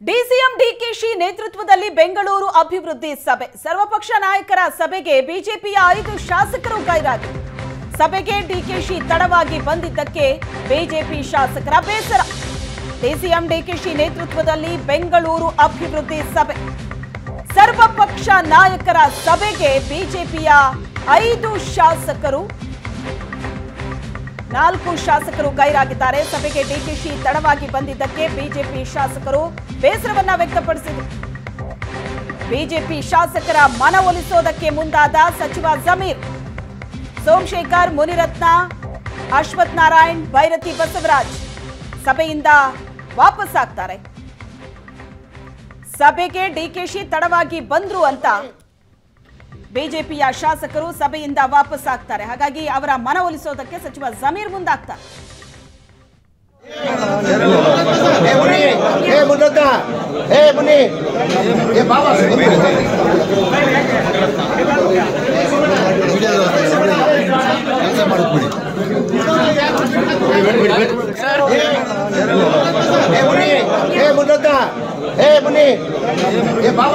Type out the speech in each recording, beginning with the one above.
DCM DKShi ನೇತೃತ್ವದಲ್ಲಿ ಬೆಂಗಳೂರು ಅಭಿವೃದ್ಧಿ ಸಭೆ ಸರ್ವಪಕ್ಷ ನಾಯಕರ ಸಭೆಗೆ ಬಿಜೆಪಿಯ ಐದು ಶಾಸಕರು ಗೈರಾಗಿ ಸಭೆಗೆ ಡಿಕೆಶಿ ತಡವಾಗಿ ಬಂದಿದ್ದಕ್ಕೆ ಬಿಜೆಪಿ ಶಾಸಕರ ಬೇಸರ ಡಿಸಿಎಂ ಡಿಕೆಶಿ ನೇತೃತ್ವದಲ್ಲಿ ಬೆಂಗಳೂರು ಅಭಿವೃದ್ಧಿ ಸಭೆ ಸರ್ವಪಕ್ಷ ನಾಯಕರ ಸಭೆಗೆ ಬಿಜೆಪಿಯ ಐದು ಶಾಸಕರು ನಾಲ್ಕು ಶಾಸಕರು ಗೈರಾಗಿದ್ದಾರೆ ಸಭೆಗೆ ಡಿಕೆಶಿ ತಡವಾಗಿ ಬಂದಿದ್ದಕ್ಕೆ ಬಿಜೆಪಿ ಶಾಸಕರು ಬೇಸರವನ್ನ ವ್ಯಕ್ತಪಡಿಸಿದರು ಬಿಜೆಪಿ ಶಾಸಕರ ಮನವೊಲಿಸೋದಕ್ಕೆ ಮುಂದಾದ ಸಚಿವ ಜಮೀರ್ ಸೋಮಶೇಖರ್ ಮುನಿರತ್ನ ಅಶ್ವಥ್ ನಾರಾಯಣ್ ಭೈರತಿ ಬಸವರಾಜ್ ಸಭೆಯಿಂದ ವಾಪಸ್ ಆಗ್ತಾರೆ ಸಭೆಗೆ ಡಿಕೆಶಿ ತಡವಾಗಿ ಬಂದ್ರು ಅಂತ ಬಿಜೆಪಿಯ ಶಾಸಕರು ಸಭೆಯಿಂದ ವಾಪಸ್ ಆಗ್ತಾರೆ ಹಾಗಾಗಿ ಅವರ ಮನವೊಲಿಸೋದಕ್ಕೆ ಸಚಿವ ಜಮೀರ್ ಮುಂದಾಗ್ತಾರೆ ए मुनि ए मुन्नता ए मुनि ए बाबा ಕೆಲಸ ಮಾಡಿದ್ಬಿಡಿ ए मुनि ए मुन्नता ए मुनि ए बाबा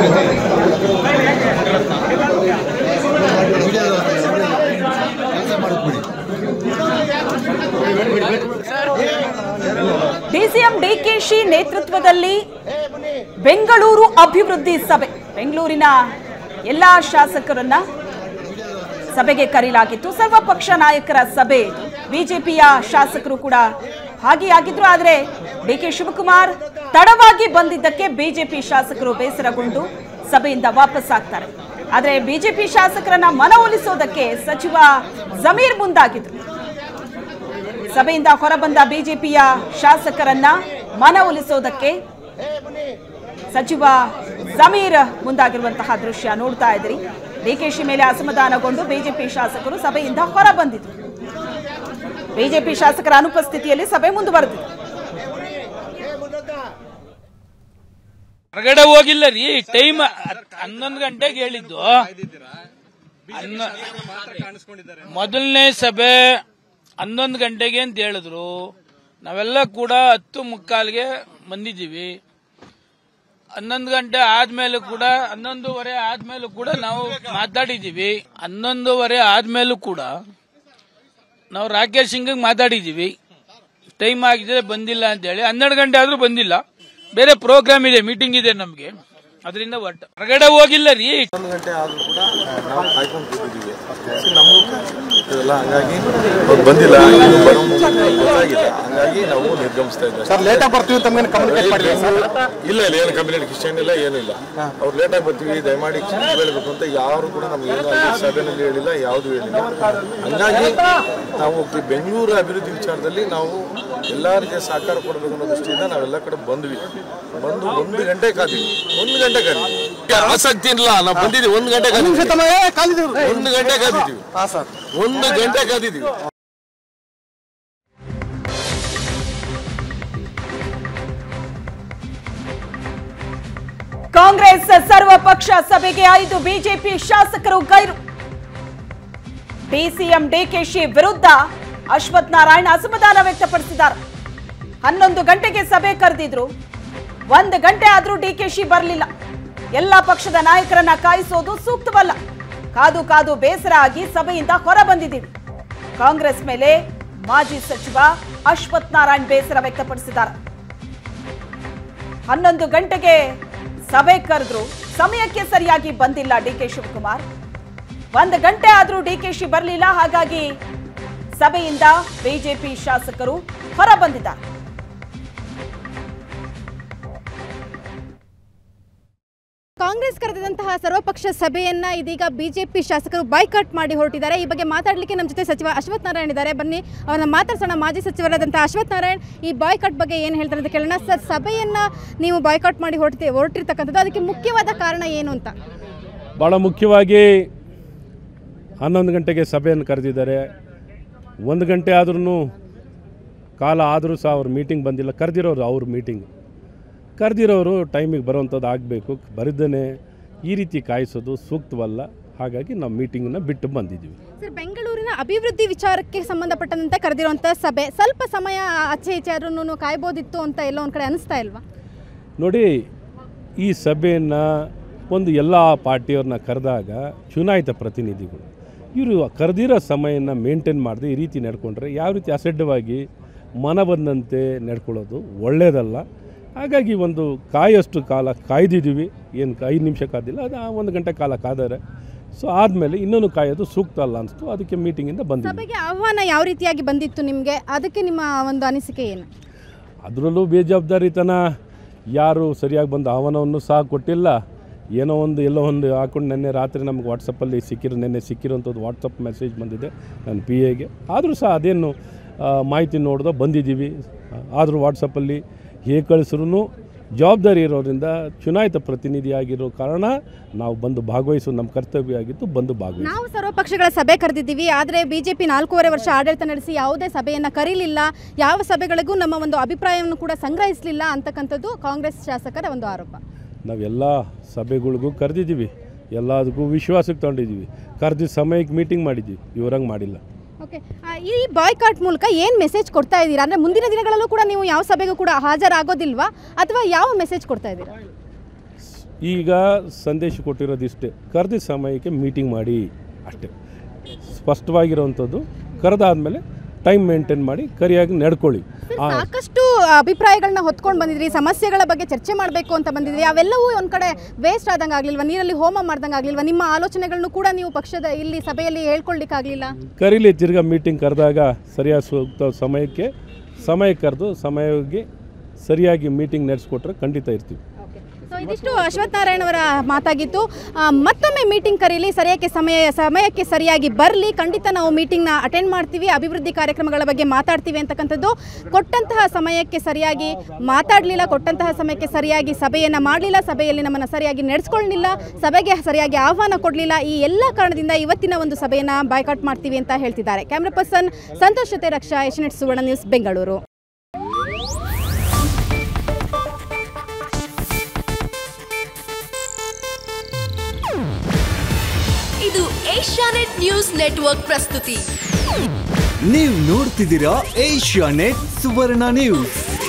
ಕೆಲಸ ಮಾಡಿದ್ಬಿಡಿ ಡಿಸಿಎಂ ಡಿಕೆಶಿ ನೇತೃತ್ವದಲ್ಲಿ ಬೆಂಗಳೂರು ಅಭಿವೃದ್ಧಿ ಸಭೆ ಬೆಂಗಳೂರಿನ ಎಲ್ಲಾ ಶಾಸಕರನ್ನ ಸಭೆಗೆ ಕರೆಯಲಾಗಿತ್ತು ಸರ್ವಪಕ್ಷ ನಾಯಕರ ಸಭೆ ಇದು. ಬಿಜೆಪಿಯ ಶಾಸಕರು ಕೂಡ ಭಾಗಿಯಾಗಿದ್ರು ಆದರೆ ಡಿಕೆ ಶಿವಕುಮಾರ್ ತಡವಾಗಿ ಬಂದಿದ್ದಕ್ಕೆ ಬಿಜೆಪಿ ಶಾಸಕರು ಬೇಸರಗೊಂಡು ಸಭೆಯಿಂದ ವಾಪಸ್ ಆಗ್ತಾರೆ ಆದರೆ ಬಿಜೆಪಿ ಶಾಸಕರನ್ನ ಮನವೊಲಿಸೋದಕ್ಕೆ ಸಚಿವ ಜಮೀರ್ ಮುಂದಾಗಿದ್ರು ಸಭೆಯಿಂದ ಹೊರಬಂದ ಬಿಜೆಪಿಯ ಶಾಸಕರನ್ನ ಮನವೊಲಿಸೋದಕ್ಕೆ ಸಚಿವ ಜಮೀರ್ ಮುಂದಾಗಿರುವಂತಹ ದೃಶ್ಯ ನೋಡ್ತಾ ಇದ್ದೀರಿ ಡಿಕೆಶಿ ಮೇಲೆ ಅಸಮಾಧಾನಗೊಂಡು ಬಿಜೆಪಿ ಶಾಸಕರು ಸಭೆಯಿಂದ ಹೊರಬಂದಿದ್ರು ಬಿಜೆಪಿ ಶಾಸಕರ ಅನುಪಸ್ಥಿತಿಯಲ್ಲಿ ಸಭೆ ಮುಂದುವರೆದಿದೆ ಹೊರಗಡೆ ಹೋಗಿಲ್ಲ ರೀ ಟೈಮ್ ಹನ್ನೊಂದು ಗಂಟೆಗೆ ಹೇಳಿದ್ದು ಹನ್ನ- ಮೊದಲನೇ ಸಭೆ ಹನ್ನೊಂದು ಗಂಟೆಗೆ ಅಂತ ಹೇಳಿದ್ರು ನಾವೆಲ್ಲ ಕೂಡ ಹತ್ತು ಮುಕ್ಕಾಲ್ಗೆ ಬಂದಿದ್ದೀವಿ ಹನ್ನೊಂದು ಗಂಟೆ ಆದ್ಮೇಲೂ ಕೂಡ ಹನ್ನೊಂದುವರೆ ಆದ್ಮೇಲೂ ಕೂಡ ನಾವು ಮಾತಾಡಿದ್ದೀವಿ ಹನ್ನೊಂದುವರೆ ಆದ್ಮೇಲೂ ಕೂಡ ನಾವು ರಾಕೇಶ್ ಸಿಂಗ್ ಮಾತಾಡಿದ್ದೀವಿ ಟೈಮ್ ಆಗಿದೆ ಬಂದಿಲ್ಲ ಅಂತ ಹೇಳಿ ಹನ್ನೆರಡು ಗಂಟೆ ಆದ್ರೂ ಬಂದಿಲ್ಲ ಬೇರೆ ಪ್ರೋಗ್ರಾಮ್ ಇದೆ ಮೀಟಿಂಗ್ ಇದೆ ನಮ್ಗೆ ಅದರಿಂದ ಒಟ್ಟು ಹೊರಗಡೆ ಹೋಗಿಲ್ಲ ರೀ ಒಂದು ಗಂಟೆ ಆದ್ರೂ ಕೂಡ ನಾವು ಕಾಯ್ಕೊಂಡು ಕೂತಿದ್ದೀವಿ ಸೊ ನಮಗೂ ಇದೆಲ್ಲ ಹಂಗಾಗಿ ಅವ್ರು ಬಂದಿಲ್ಲ ಇನ್ನು ಬರೋ ಮುಂದೆ ಗೊತ್ತಾಗಿಲ್ಲ ಹಂಗಾಗಿ ನಾವು ನಿರ್ಗಮಿಸ್ತಾ ಇದ್ದೇವೆ ಸರ್ ಲೇಟ್ ಆಗಿ ಬರ್ತೀವಿ ಅಂತ ತಮ್ಗೆ ಕಮ್ಯುನಿಕೇಟ್ ಮಾಡಿಲ್ಲ ಸರ್ ಇಲ್ಲ ಇಲ್ಲ ಏನು ಕಮ್ಯುನಿಕೇಶನ್ ಇಲ್ಲ ಏನೂ ಇಲ್ಲ ಅವ್ರು ಲೇಟಾಗಿ ಬರ್ತೀವಿ ದಯಮಾಡಿ ಕ್ಷಮೆ ಹೇಳಬೇಕು ಅಂತ ಯಾರು ಕೂಡ ನಮ್ಗೆ ಏನು ಅಲ್ಲಿ ಸಭೆಯಲ್ಲಿ ಹೇಳಿಲ್ಲ ಯಾವುದು ಹೇಳಿಲ್ಲ ಹಂಗಾಗಿ ನಾವು ಈ ಬೆಂಗಳೂರು ಅಭಿವೃದ್ಧಿ ವಿಚಾರದಲ್ಲಿ ನಾವು ಎಲ್ಲರಿಗೆ ಸಹಕಾರ ಕೊಡಬೇಕು ಅನ್ನೋ ದೃಷ್ಟಿಯಿಂದ ನಾವೆಲ್ಲ ಕಡೆ ಬಂದ್ವಿ ಬಂದು ಒಂದು ಗಂಟೆ ಕಾದಿದ್ವಿ ಒಂದು ಗಂಟೆ ಕಾದಿದ್ವಿ ಆಸಕ್ತಿ ಇಲ್ಲ ನಾವು ಬಂದಿದ್ದೀವಿ ಒಂದು ಗಂಟೆ ಕಾದಿದ್ವಿ ಒಂದು ಗಂಟೆ ಕಾದಿದ್ದೀವಿ ಒಂದು ಗಂಟೆ ಕಾದಿದ್ದೀವಿ ಕಾಂಗ್ರೆಸ್ ಸರ್ವಪಕ್ಷ ಸಭೆಗೆ ಐದು ಬಿಜೆಪಿ ಶಾಸಕರು ಗೈರು ಡಿಸಿಎಂ ಡಿಕೆಶಿ ವಿರುದ್ಧ ಅಶ್ವಥ್ ನಾರಾಯಣ್ ಅಸಮಾಧಾನ ವ್ಯಕ್ತಪಡಿಸಿದ್ದಾರೆ ಹನ್ನೊಂದು ಗಂಟೆಗೆ ಸಭೆ ಕರೆದಿದ್ರು ಒಂದು ಗಂಟೆ ಆದ್ರೂ ಡಿಕೆಶಿ ಬರಲಿಲ್ಲ ಎಲ್ಲ ಪಕ್ಷದ ನಾಯಕರನ್ನ ಕಾಯಿಸೋದು ಸೂಕ್ತವಲ್ಲ ಕಾದು ಕಾದು ಬೇಸರ ಆಗಿ ಸಭೆಯಿಂದ ಹೊರ ಬಂದಿದ್ದೀವಿ ಕಾಂಗ್ರೆಸ್ ಮೇಲೆ ಮಾಜಿ ಸಚಿವ ಅಶ್ವಥ್ ನಾರಾಯಣ್ ಬೇಸರ ವ್ಯಕ್ತಪಡಿಸಿದ್ದಾರೆ ಹನ್ನೊಂದು ಗಂಟೆಗೆ ಸಭೆ ಕರೆದ್ರು ಸಮಯಕ್ಕೆ ಸರಿಯಾಗಿ ಬಂದಿಲ್ಲ ಡಿಕೆ ಶಿವಕುಮಾರ್ ಒಂದು ಗಂಟೆ ಆದ್ರೂ ಡಿಕೆಶಿ ಬರಲಿಲ್ಲ ಹಾಗಾಗಿ ಸಭೆಯಿಂದ ಬಿಜೆಪಿ ಶಾಸಕರು ಹೊರ ಬಂದಿದ್ದಾರೆ ಕಾಂಗ್ರೆಸ್ ಕರೆದಂತಹ ಸರ್ವಪಕ್ಷ ಸಭೆಯನ್ನ ಇದೀಗ ಬಿಜೆಪಿ ಶಾಸಕರು ಬಾಯ್ಕಾಟ್ ಮಾಡಿ ಹೊರಟಿದ್ದಾರೆ ಈ ಬಗ್ಗೆ ಮಾತಾಡಲಿಕ್ಕೆ ನಮ್ಮ ಜೊತೆ ಸಚಿವ ಅಶ್ವಥ್ ನಾರಾಯಣ್ ಇದ್ದಾರೆ ಬನ್ನಿ ಅವರನ್ನ ಮಾತಾಡ್ಸೋಣ ಮಾಜಿ ಸಚಿವರಾದಂತಹ ಅಶ್ವಥ್ ನಾರಾಯಣ್ ಈ ಬಾಯ್ಕಾಟ್ ಬಗ್ಗೆ ಏನು ಹೇಳ್ತಾರೆ ಅಂತ ಕೇಳೋಣ ಸರ್ ಸಭೆಯನ್ನ ನೀವು ಬಾಯ್ಕಾಟ್ ಮಾಡಿ ಹೊರಟಿ ಹೊರಟಿರ್ತಕ್ಕಂಥದ್ದು ಅದಕ್ಕೆ ಮುಖ್ಯವಾದ ಕಾರಣ ಏನು ಅಂತ ಭಾಳ ಮುಖ್ಯವಾಗಿ ಹನ್ನೊಂದು ಗಂಟೆಗೆ ಸಭೆಯನ್ನು ಕರೆದಿದ್ದಾರೆ ಒಂದು ಗಂಟೆ ಆದ್ರೂ ಕಾಲ ಆದರೂ ಸಹ ಅವ್ರ ಮೀಟಿಂಗ್ ಬಂದಿಲ್ಲ ಕರೆದಿರೋರು ಅವ್ರ ಮೀಟಿಂಗ್ ಕರೆದಿರೋರು ಟೈಮಿಗೆ ಬರುವಂಥದ್ದು ಆಗಬೇಕು ಬರದೇ ಈ ರೀತಿ ಕಾಯಿಸೋದು ಸೂಕ್ತವಲ್ಲ ಹಾಗಾಗಿ ನಾವು ಮೀಟಿಂಗನ್ನ ಬಿಟ್ಟು ಬಂದಿದ್ದೀವಿ ಸರ್ ಬೆಂಗಳೂರಿನ ಅಭಿವೃದ್ಧಿ ವಿಚಾರಕ್ಕೆ ಸಂಬಂಧಪಟ್ಟಂತೆ ಕರೆದಿರುವಂಥ ಸಭೆ ಸ್ವಲ್ಪ ಸಮಯ ಆಚೆ ಈಚೆ ಆದ್ರೂ ಕಾಯ್ಬೋದಿತ್ತು ಅಂತ ಎಲ್ಲೋ ಒಂದು ಕಡೆ ಅನಿಸ್ತಾ ಇಲ್ವಾ ನೋಡಿ ಈ ಸಭೆಯನ್ನು ಒಂದು ಎಲ್ಲ ಪಾರ್ಟಿಯವ್ರನ್ನ ಕರೆದಾಗ ಚುನಾಯಿತ ಪ್ರತಿನಿಧಿಗಳು ಇವರು ಕರೆದಿರೋ ಸಮಯನ ಮೇಂಟೈನ್ ಮಾಡದೆ ಈ ರೀತಿ ನಡ್ಕೊಂಡ್ರೆ ಯಾವ ರೀತಿ ಅಸಡ್ಡವಾಗಿ ಮನ ಬಂದಂತೆ ನಡ್ಕೊಳ್ಳೋದು ಒಳ್ಳೆಯದಲ್ಲ ಹಾಗಾಗಿ ಒಂದು ಕಾಯಷ್ಟು ಕಾಲ ಕಾಯ್ದಿದ್ದೀವಿ ಏನು ಐದು ನಿಮಿಷ ಕಾದಿಲ್ಲ ಅದು ಆ ಒಂದು ಗಂಟೆ ಕಾಲ ಕಾದರೆ ಸೊ ಆದಮೇಲೆ ಇನ್ನೊಂದು ಕಾಯೋದು ಸೂಕ್ತ ಅಲ್ಲ ಅನಿಸ್ತು ಅದಕ್ಕೆ ಮೀಟಿಂಗಿಂದ ಬಂದಿದ್ದೀವಿ ಸಭೆಗೆ ಆಹ್ವಾನ ಯಾವ ರೀತಿಯಾಗಿ ಬಂದಿತ್ತು ನಿಮಗೆ ಅದಕ್ಕೆ ನಿಮ್ಮ ಒಂದು ಅನಿಸಿಕೆ ಏನು ಅದರಲ್ಲೂ ಬೇಜವಾಬ್ದಾರಿತನ ಯಾರು ಸರಿಯಾಗಿ ಬಂದು ಆಹ್ವಾನವನ್ನು ಸಹ ಕೊಟ್ಟಿಲ್ಲ ಏನೋ ಒಂದು ಎಲ್ಲೋ ಒಂದು ಹಾಕೊಂಡು ನೆನ್ನೆ ರಾತ್ರಿ ನಮ್ಗೆ ವಾಟ್ಸಪ್ಪಲ್ಲಿ ಸಿಕ್ಕಿರೋ ನೆನ್ನೆ ಸಿಕ್ಕಿರೋಂಥದ್ದು ವಾಟ್ಸಪ್ ಮೆಸೇಜ್ ಬಂದಿದೆ ನನ್ನ ಪಿ ಎಗೆ ಆದರೂ ಸಹ ಅದೇನು ಆ, ಮಾಹಿತಿ ನೋಡ್ದೋ ಬಂದಿದ್ದೀವಿ ಆದರೂ ವಾಟ್ಸಪ್ಪಲ್ಲಿ ಹೇಗೆ ಕಳಿಸ್ರೂ ಜವಾಬ್ದಾರಿ ಇರೋದ್ರಿಂದ ಚುನಾಯಿತ ಪ್ರತಿನಿಧಿಯಾಗಿರೋ ಕಾರಣ ನಾವು ಬಂದು ಭಾಗವಹಿಸೋ ನಮ್ಮ ಕರ್ತವ್ಯ ಆಗಿತ್ತು ಬಂದು ಭಾಗವಹಿಸಿ ನಾವು ಸರ್ವಪಕ್ಷಗಳ ಸಭೆ ಕರೆದಿದ್ದೀವಿ ಆದರೆ ಬಿಜೆಪಿ ನಾಲ್ಕೂವರೆ ವರ್ಷ ಆಡಳಿತ ನಡೆಸಿ ಯಾವುದೇ ಸಭೆಯನ್ನು ಕರೀಲಿಲ್ಲ ಯಾವ ಸಭೆಗಳಿಗೂ ನಮ್ಮ ಒಂದು ಅಭಿಪ್ರಾಯವನ್ನು ಕೂಡ ಸಂಗ್ರಹಿಸಲಿಲ್ಲ ಅಂತಕ್ಕಂಥದ್ದು ಕಾಂಗ್ರೆಸ್ ಶಾಸಕರ ಒಂದು ಆರೋಪ ನಾವೆಲ್ಲ ಸಭೆಗಳಿಗೂ ಕರೆದಿದ್ದೀವಿ ಎಲ್ಲದಕ್ಕೂ ವಿಶ್ವಾಸಕ್ಕೆ ತಗೊಂಡಿದ್ದೀವಿ ಕರೆದಿದ್ದ ಸಮಯಕ್ಕೆ ಮೀಟಿಂಗ್ ಮಾಡಿದ್ದೀವಿ ಇವರಂಗೆ ಮಾಡಿಲ್ಲ ಓಕೆ ಈ ಬಾಯ್ಕಾಟ್ ಮೂಲಕ ಏನು ಮೆಸೇಜ್ ಕೊಡ್ತಾ ಇದ್ದೀರಾ ಅಂದರೆ ಮುಂದಿನ ದಿನಗಳಲ್ಲೂ ಕೂಡ ನೀವು ಯಾವ ಸಭೆಗೂ ಕೂಡ ಹಾಜರಾಗೋದಿಲ್ವಾ ಅಥವಾ ಯಾವ ಮೆಸೇಜ್ ಕೊಡ್ತಾ ಇದ್ದೀರಾ ಈಗ ಸಂದೇಶ ಕೊಟ್ಟಿರೋದಿಷ್ಟೇ ಕರೆದ ಸಮಯಕ್ಕೆ ಮೀಟಿಂಗ್ ಮಾಡಿ ಅಷ್ಟೇ ಸ್ಪಷ್ಟವಾಗಿರೋವಂಥದ್ದು ಕರೆದಾದ್ಮೇಲೆ ಟೈಮ್ ಮೇಂಟೈನ್ ಮಾಡಿ ಕರಿಯಾಗಿ ನಡ್ಕೊಳ್ಳಿ ಆ ಸಾಕಷ್ಟು ಅಭಿಪ್ರಾಯಗಳನ್ನ ಹೊತ್ಕೊಂಡು ಬಂದಿದ್ರಿ ಸಮಸ್ಯೆಗಳ ಬಗ್ಗೆ ಚರ್ಚೆ ಮಾಡಬೇಕು ಅಂತ ಬಂದಿದ್ರಿ ಅವೆಲ್ಲವೂ ಒಂದು ಕಡೆ ವೇಸ್ಟ್ ಆದಂಗೆ ಆಗ್ಲಿಲ್ವಾ ನೀರಲ್ಲಿ ಹೋಮ ಮಾಡ್ದಂಗೆ ಆಗ್ಲಿಲ್ವಾ ನಿಮ್ಮ ಆಲೋಚನೆಗಳನ್ನು ಕೂಡ ನೀವು ಪಕ್ಷದ ಇಲ್ಲಿ ಸಭೆಯಲ್ಲಿ ಹೇಳ್ಕೊಳ್ಲಿಕ್ಕಾಗಲಿಲ್ಲ ಕರೀಲಿ ತಿರ್ಗಾ ಮೀಟಿಂಗ್ ಕರೆದಾಗ ಸರಿಯಾದ ಸೂಕ್ತ ಸಮಯಕ್ಕೆ ಸಮಯ ಕರೆದು ಸಮಯಕ್ಕೆ ಸರಿಯಾಗಿ ಮೀಟಿಂಗ್ ನಡೆಸ್ಕೊಟ್ರೆ ಖಂಡಿತ ಇರ್ತೀವಿ ಸೊ ಇದಿಷ್ಟು ಅಶ್ವಥ್ ನಾರಾಯಣ್ ಅವರ ಮಾತಾಗಿತ್ತು ಆ, ಮತ್ತೊಮ್ಮೆ ಮೀಟಿಂಗ್ ಕರೀಲಿ ಸರಿಯಾಗಿ ಸಮಯ ಸಮಯಕ್ಕೆ ಸರಿಯಾಗಿ ಬರಲಿ ಖಂಡಿತ ನಾವು ಮೀಟಿಂಗ್ನ ಅಟೆಂಡ್ ಮಾಡ್ತೀವಿ ಅಭಿವೃದ್ಧಿ ಕಾರ್ಯಕ್ರಮಗಳ ಬಗ್ಗೆ ಮಾತಾಡ್ತೀವಿ ಅಂತಕ್ಕಂಥದ್ದು ಕೊಟ್ಟಂತಹ ಸಮಯಕ್ಕೆ ಸರಿಯಾಗಿ ಮಾತಾಡಲಿಲ್ಲ ಕೊಟ್ಟಂತಹ ಸಮಯಕ್ಕೆ ಸರಿಯಾಗಿ ಸಭೆಯನ್ನು ಮಾಡಲಿಲ್ಲ ಸಭೆಯಲ್ಲಿ ನಮ್ಮನ್ನು ಸರಿಯಾಗಿ ನಡೆಸ್ಕೊಳ್ಳಿಲ್ಲ ಸಭೆಗೆ ಸರಿಯಾಗಿ ಆಹ್ವಾನ ಕೊಡಲಿಲ್ಲ ಈ ಎಲ್ಲ ಕಾರಣದಿಂದ ಇವತ್ತಿನ ಒಂದು ಸಭೆಯನ್ನು ಬಾಯ್ಕಾಟ್ ಮಾಡ್ತೀವಿ ಅಂತ ಹೇಳ್ತಿದ್ದಾರೆ ಕ್ಯಾಮ್ರಾ ಪರ್ಸನ್ ಸಂತೋಷ್ ಜೊತೆ ರಕ್ಷಾ ಎಚ್ನೆಟ್ ಸುವರ್ಣ ನ್ಯೂಸ್ ಬೆಂಗಳೂರು ಇದು ಏಷ್ಯಾನೆಟ್ ನ್ಯೂಸ್ ನೆಟ್ವರ್ಕ್ ಪ್ರಸ್ತುತಿ ನೀವು ನೋಡ್ತಿದ್ದೀರಾ ಏಷ್ಯಾ ನೆಟ್ ಸುವರ್ಣ ನ್ಯೂಸ್